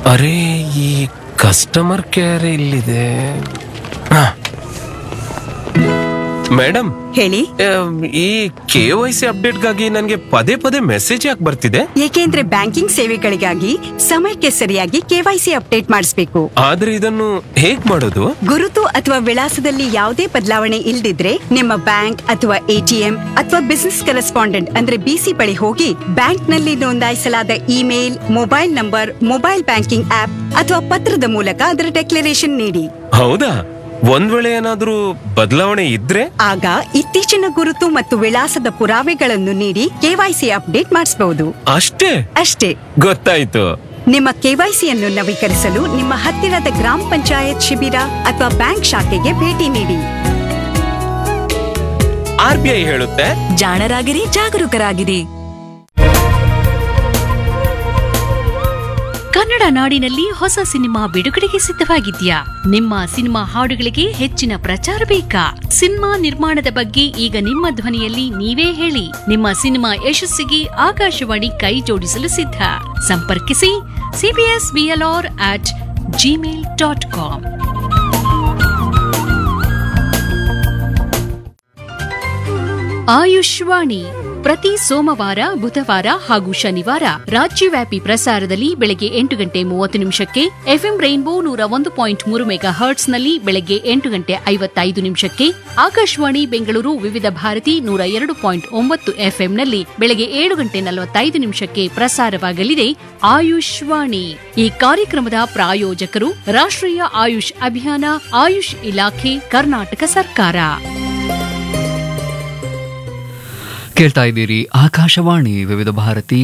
ಅರೆ ಈ customer care ಇಲ್ಲಿದೆ ಹಾ. ಮೇಡಮ್ ಹೇಳಿ ಆಮ್, ಈ ಕೆ ವೈ ಸಿ ಅಪ್ಡೇಟ್ಗಾಗಿ ನನಗೆ ಪದೇ ಪದೇ ಮೆಸೇಜ್ ಯಾಕೆ ಬರ್ತಿದೆ ಏಕೆಂದ್ರೆ ಬ್ಯಾಂಕಿಂಗ್ ಸೇವೆಗಳಿಗಾಗಿ ಸಮಯಕ್ಕೆ ಸರಿಯಾಗಿ ಕೆವೈಸಿ ಅಪ್ಡೇಟ್ ಮಾಡಿಸಬೇಕು ಆದ್ರೆ ಇದನ್ನು ಹೇಗ್ ಮಾಡೋದು ಗುರುತು ಅಥವಾ ವಿಳಾಸದಲ್ಲಿ ಯಾವುದೇ ಬದಲಾವಣೆ ಇಲ್ದಿದ್ರೆ ನಿಮ್ಮ ಬ್ಯಾಂಕ್ ಅಥವಾ ಎಟಿಎಂ ಅಥವಾ ಬಿಸಿನೆಸ್ ಕರೆಸ್ಪಾಂಡೆಂಟ್ ಅಂದ್ರೆ ಬಿಸಿ ಬಳಿ ಹೋಗಿ ಬ್ಯಾಂಕ್ ನಲ್ಲಿ ನೋಂದಾಯಿಸಲಾದ email mobile number mobile banking app ಅಥವಾ ಪತ್ರದ ಮೂಲಕ ಅದರ ಡೆಕ್ಲರೇಷನ್ ನೀಡಿ ಹೌದಾ ಒಂದ್ ವೇಳೆ ಏನಾದ್ರೂ ಬದಲಾವಣೆ ಇದ್ರೆ ಆಗ ಇತ್ತೀಚಿನ ಗುರುತು ಮತ್ತು ವಿಳಾಸದ ಪುರಾವೆಗಳನ್ನು ನೀಡಿ ಕೆವೈಸಿ ಅಪ್ಡೇಟ್ ಮಾಡಿಸಬಹುದು ಅಷ್ಟೇ ಅಷ್ಟೇ ಗೊತ್ತಾಯ್ತು ನಿಮ್ಮ ಕೆವೈಸಿಯನ್ನು ನವೀಕರಿಸಲು ನಿಮ್ಮ ಹತ್ತಿರದ ಗ್ರಾಮ ಪಂಚಾಯತ್ ಶಿಬಿರ ಅಥವಾ ಬ್ಯಾಂಕ್ ಶಾಖೆಗೆ ಭೇಟಿ ನೀಡಿ ಆರ್ ಬಿ ಐ ಹೇಳುತ್ತೆ ಜಾಣರಾಗಿರಿ ಜಾಗರೂಕರಾಗಿರಿ ಕನ್ನಡ ನಾಡಿನಲ್ಲಿ ಹೊಸ ಸಿನಿಮಾ ಬಿಡುಗಡೆಗೆ ಸಿದ್ಧವಾಗಿದ್ಯಾ ನಿಮ್ಮ ಸಿನಿಮಾ ಹಾಡುಗಳಿಗೆ ಹೆಚ್ಚಿನ ಪ್ರಚಾರ ಬೇಕಾ ಸಿನಿಮಾ ನಿರ್ಮಾಣದ ಬಗ್ಗೆ ಈಗ ನಿಮ್ಮ ಧ್ವನಿಯಲ್ಲಿ ನೀವೇ ಹೇಳಿ ನಿಮ್ಮ ಸಿನಿಮಾ ಯಶಸ್ಸಿಗೆ ಆಕಾಶವಾಣಿ ಕೈ ಜೋಡಿಸಲು ಸಿದ್ಧ ಸಂಪರ್ಕಿಸಿ CBS BLR at Gmail dot com Ayushvani ಪ್ರತಿ ಸೋಮವಾರ ಬುಧವಾರ ಹಾಗೂ ಶನಿವಾರ ರಾಜ್ಯವ್ಯಾಪಿ ಪ್ರಸಾರದಲ್ಲಿ ಬೆಳಗ್ಗೆ ಎಂಟು ಗಂಟೆ ಮೂವತ್ತು ನಿಮಿಷಕ್ಕೆ ಎಫ್ಎಂ ರೈನ್ಬೋ ನೂರ ಒಂದು ಪಾಯಿಂಟ್ ಮೂರು ಮೆಗಾ ಹರ್ಟ್ಸ್ನಲ್ಲಿ ಬೆಳಗ್ಗೆ ಎಂಟು ಗಂಟೆ ಐವತ್ತೈದು ನಿಮಿಷಕ್ಕೆ ಆಕಾಶವಾಣಿ ಬೆಂಗಳೂರು ವಿವಿಧ ಭಾರತಿ ನೂರ ಎರಡು ಪಾಯಿಂಟ್ ಒಂಬತ್ತು ಎಫ್ಎಂನಲ್ಲಿ ಬೆಳಗ್ಗೆ ಏಳು ಗಂಟೆ ನಲವತ್ತೈದು ನಿಮಿಷಕ್ಕೆ ಪ್ರಸಾರವಾಗಲಿದೆ ಆಯುಷ್ವಾಣಿ ಈ ಕಾರ್ಯಕ್ರಮದ ಪ್ರಾಯೋಜಕರು ರಾಷ್ಟ್ರೀಯ ಆಯುಷ್ ಅಭಿಯಾನ ಆಯುಷ್ ಇಲಾಖೆ ಕರ್ನಾಟಕ ಸರ್ಕಾರ ಕೇಳ್ತಾ ಇದ್ದೀರಿ ಆಕಾಶವಾಣಿ ವಿವಿಧ ಭಾರತಿ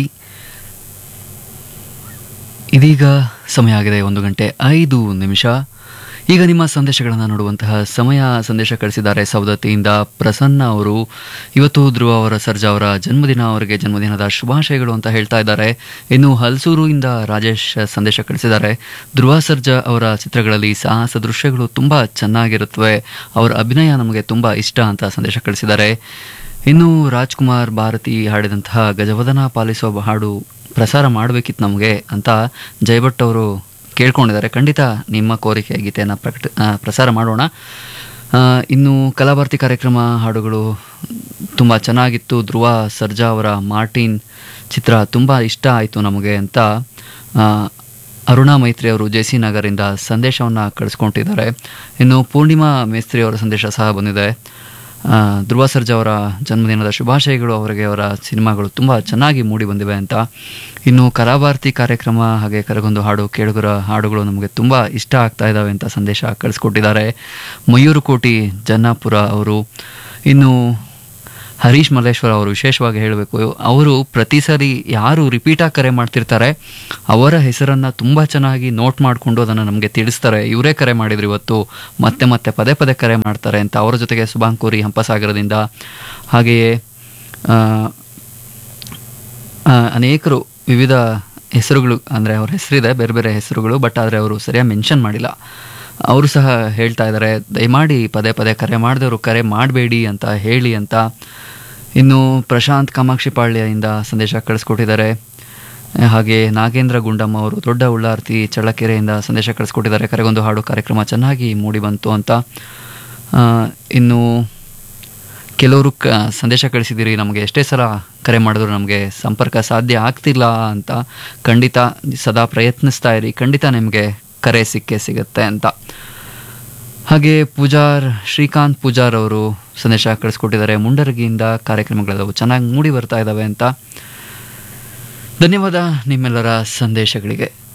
ಇದೀಗ ಸಮಯ ಆಗಿದೆ ಒಂದು ಗಂಟೆ ಐದು ನಿಮಿಷ ಈಗ ನಿಮ್ಮ ಸಂದೇಶಗಳನ್ನು ನೋಡುವಂತಹ ಸಮಯ ಸಂದೇಶ ಕಳಿಸಿದ್ದಾರೆ ಸವದತ್ತಿಯಿಂದ ಪ್ರಸನ್ನ ಅವರು ಇವತ್ತು ಧ್ರುವ ಅವರ ಸರ್ಜಾ ಅವರ ಜನ್ಮದಿನ ಅವರಿಗೆ ಜನ್ಮದಿನದ ಶುಭಾಶಯಗಳು ಅಂತ ಹೇಳ್ತಾ ಇದ್ದಾರೆ ಇನ್ನು ಹಲ್ಸೂರುಯಿಂದ ರಾಜೇಶ್ ಸಂದೇಶ ಕಳಿಸಿದ್ದಾರೆ ಧ್ರುವ ಸರ್ಜಾ ಅವರ ಚಿತ್ರಗಳಲ್ಲಿ ಸಾಹಸ ದೃಶ್ಯಗಳು ತುಂಬ ಚೆನ್ನಾಗಿರುತ್ತವೆ ಅವರ ಅಭಿನಯ ನಮಗೆ ತುಂಬ ಇಷ್ಟ ಅಂತ ಸಂದೇಶ ಕಳಿಸಿದ್ದಾರೆ ಇನ್ನು ರಾಜ್ಕುಮಾರ್ ಭಾರತಿ ಹಾಡಿದಂತಹ ಗಜವದನ ಪಾಲಿಸುವ ಹಾಡು ಪ್ರಸಾರ ಮಾಡಬೇಕಿತ್ತು ನಮಗೆ ಅಂತ ಜಯಭಟ್ ಅವರು ಕೇಳ್ಕೊಂಡಿದ್ದಾರೆ ಖಂಡಿತ ನಿಮ್ಮ ಕೋರಿಕೆ ಗೀತೆಯನ್ನು ಪ್ರಕಟ ಆ, ಪ್ರಸಾರ ಮಾಡೋಣ ಆ, ಇನ್ನು ಕಲಾಭಾರತಿ ಕಾರ್ಯಕ್ರಮ ಹಾಡುಗಳು ತುಂಬ ಚೆನ್ನಾಗಿತ್ತು ಧ್ರುವ ಸರ್ಜಾ ಅವರ ಮಾರ್ಟಿನ್ ಚಿತ್ರ ತುಂಬ ಇಷ್ಟ ಆಯಿತು ನಮಗೆ ಅಂತ ಆ, ಅರುಣಾ ಮೈತ್ರಿ ಅವರು ಜೆ ಸಿ ನಗರಿಂದ ಸಂದೇಶವನ್ನು ಕಳಿಸ್ಕೊಂಡಿದ್ದಾರೆ ಇನ್ನು ಪೂರ್ಣಿಮಾ ಮೇಸ್ತ್ರಿ ಅವರ ಸಂದೇಶ ಸಹ ಬಂದಿದೆ ಆ, ಧ್ರುವ ಸರ್ಜಾ ಅವರ ಜನ್ಮದಿನದ ಶುಭಾಶಯಗಳು ಅವರಿಗೆ ಅವರ ಸಿನಿಮಾಗಳು ತುಂಬ ಚೆನ್ನಾಗಿ ಮೂಡಿ ಬಂದಿವೆ ಅಂತ ಇನ್ನು ಕಲಾಭಾರತಿ ಕಾರ್ಯಕ್ರಮ ಹಾಗೆ ಕರಗೊಂದು ಹಾಡು ಕೇಳುಗರ ಹಾಡುಗಳು ನಮಗೆ ತುಂಬ ಇಷ್ಟ ಆಗ್ತಾ ಇದ್ದಾವೆ ಅಂತ ಸಂದೇಶ ಕಳಿಸ್ಕೊಟ್ಟಿದ್ದಾರೆ ಮಯೂರುಕೋಟಿ ಜನ್ನಾಪುರ ಅವರು ಇನ್ನು ಹರೀಶ್ ಮಲ್ಲೇಶ್ವರ ಅವರು ವಿಶೇಷವಾಗಿ ಹೇಳಬೇಕು ಅವರು ಪ್ರತಿ ಸರಿ ಯಾರು ರಿಪೀಟಾಗಿ ಕರೆ ಮಾಡ್ತಿರ್ತಾರೆ ಅವರ ಹೆಸರನ್ನು ತುಂಬ ಚೆನ್ನಾಗಿ ನೋಟ್ ಮಾಡಿಕೊಂಡು ಅದನ್ನು ನಮಗೆ ತಿಳಿಸ್ತಾರೆ ಇವರೇ ಕರೆ ಮಾಡಿದ್ರು ಇವತ್ತು ಮತ್ತೆ ಮತ್ತೆ ಪದೇ ಪದೇ ಕರೆ ಮಾಡ್ತಾರೆ ಅಂತ ಅವರ ಜೊತೆಗೆ ಸುಭಾಂಕೂರಿ ಹಂಪಸಾಗರದಿಂದ ಹಾಗೆಯೇ ಆ, ಆ, ಅನೇಕರು ವಿವಿಧ ಹೆಸರುಗಳು ಅಂದರೆ ಅವ್ರ ಹೆಸರಿದೆ ಬೇರೆ ಬೇರೆ ಹೆಸರುಗಳು ಬಟ್ ಆದರೆ ಅವರು ಸರಿಯಾಗಿ ಮೆನ್ಷನ್ ಮಾಡಿಲ್ಲ ಅವರು ಸಹ ಹೇಳ್ತಾ ಇದ್ದಾರೆ ದಯಮಾಡಿ ಪದೇ ಪದೇ ಕರೆ ಮಾಡಿದವರು ಕರೆ ಮಾಡಬೇಡಿ ಅಂತ ಹೇಳಿ ಅಂತ ಇನ್ನು ಪ್ರಶಾಂತ್ ಕಾಮಾಕ್ಷಿ ಪಾಳ್ಯದಿಂದ ಸಂದೇಶ ಕಳಿಸ್ಕೊಟ್ಟಿದ್ದಾರೆ ಹಾಗೆ ನಾಗೇಂದ್ರ ಗುಂಡಮ್ಮ ಅವರು ದೊಡ್ಡ ಉಳ್ಳಾರ್ತಿ ಚಳ್ಳಕೆರೆಯಿಂದ ಸಂದೇಶ ಕಳಿಸ್ಕೊಟ್ಟಿದ್ದಾರೆ ಕರೆಗೊಂದು ಹಾಡು ಕಾರ್ಯಕ್ರಮ ಚೆನ್ನಾಗಿ ಮೂಡಿ ಬಂತು ಅಂತ ಆ, ಇನ್ನು ಕೆಲವರು ಕ ಸಂದೇಶ ಕಳಿಸಿದ್ದೀರಿ ನಮಗೆ ಎಷ್ಟೇ ಸಲ ಕರೆ ಮಾಡಿದ್ರು ನಮಗೆ ಸಂಪರ್ಕ ಸಾಧ್ಯ ಆಗ್ತಿಲ್ಲ ಅಂತ ಖಂಡಿತ ಸದಾ ಪ್ರಯತ್ನಿಸ್ತಾ ಇರಿ ಖಂಡಿತ ನಿಮಗೆ ಕರೆ ಸಿಕ್ಕೇ ಸಿಗುತ್ತೆ ಅಂತ ಹಾಗೆ ಪೂಜಾರ್ ಶ್ರೀಕಾಂತ್ ಪೂಜಾರ್ ಅವರು ಸಂದೇಶ ಕಳಿಸ್ಕೊಟ್ಟಿದ್ದಾರೆ ಮುಂಡರಗಿಯಿಂದ ಕಾರ್ಯಕ್ರಮಗಳೆಲ್ಲವೂ ಚೆನ್ನಾಗಿ ಮೂಡಿ ಬರ್ತಾ ಇದ್ದಾವೆ ಅಂತ ಧನ್ಯವಾದ ನಿಮ್ಮೆಲ್ಲರ ಸಂದೇಶಗಳಿಗೆ